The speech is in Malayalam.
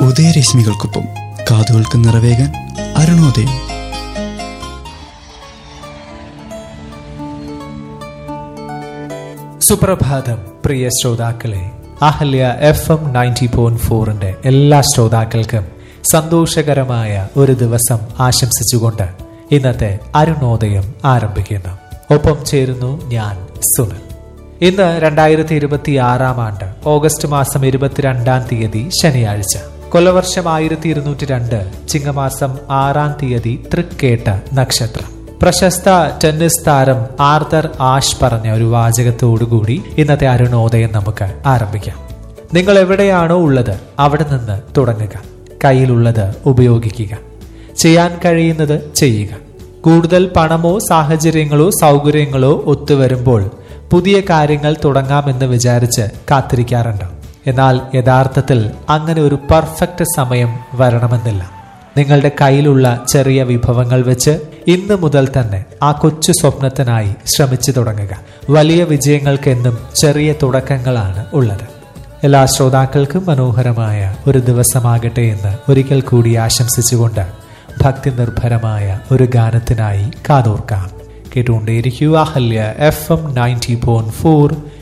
ഉദയരശ്മികൾക്കൊപ്പം കാതുകൾക്ക് നിറവേകാൻ അരുണോദയം സുപ്രഭാതം പ്രിയ ശ്രോതാക്കളെ Ahalya F M ninety point ഫോറിന്റെ എല്ലാ ശ്രോതാക്കൾക്കും സന്തോഷകരമായ ഒരു ദിവസം ആശംസിച്ചുകൊണ്ട് ഇന്നത്തെ അരുണോദയം ആരംഭിക്കുന്നു ഒപ്പം ചേരുന്നു ഞാൻ സുനിൽ ഇന്ന് രണ്ടായിരത്തി ഇരുപത്തി ആറാം ആണ്ട് ഓഗസ്റ്റ് മാസം ഇരുപത്തിരണ്ടാം തീയതി ശനിയാഴ്ച കൊല്ലവർഷം ആയിരത്തി ഇരുന്നൂറ്റി രണ്ട് ചിങ്ങമാസം ആറാം തീയതി തൃക്കേട്ട നക്ഷത്രം പ്രശസ്ത ടെന്നീസ് താരം ആർതർ ആഷ് പറഞ്ഞ ഒരു വാചകത്തോടുകൂടി ഇന്നത്തെ അരുണോദയം നമുക്ക് ആരംഭിക്കാം നിങ്ങൾ എവിടെയാണോ ഉള്ളത് അവിടെ നിന്ന് തുടങ്ങുക കയ്യിലുള്ളത് ഉപയോഗിക്കുക ചെയ്യാൻ കഴിയുന്നത് ചെയ്യുക കൂടുതൽ പണമോ സാഹചര്യങ്ങളോ സൗകര്യങ്ങളോ ഒത്തുവരുമ്പോൾ പുതിയ കാര്യങ്ങൾ തുടങ്ങാമെന്ന് വിചാരിച്ച് കാത്തിരിക്കാറുണ്ട് എന്നാൽ യഥാർത്ഥത്തിൽ അങ്ങനെ ഒരു പെർഫെക്റ്റ് സമയം വരണമെന്നില്ല നിങ്ങളുടെ കയ്യിലുള്ള ചെറിയ വിഭവങ്ങൾ വെച്ച് ഇന്ന് മുതൽ തന്നെ ആ കൊച്ചു സ്വപ്നത്തിനായി ശ്രമിച്ചു തുടങ്ങുക വലിയ വിജയങ്ങൾക്ക് എന്നും ചെറിയ തുടക്കങ്ങളാണ് ഉള്ളത് എല്ലാ ശ്രോതാക്കൾക്കും മനോഹരമായ ഒരു ദിവസമാകട്ടെ എന്ന് ഒരിക്കൽ കൂടി ആശംസിച്ചുകൊണ്ട് ഭക്തി നിർഭരമായ ഒരു ഗാനത്തിനായി കാതോർക്കാം കേട്ടുകൊണ്ടേയിരിക്കുക Ahalya F M ninety point four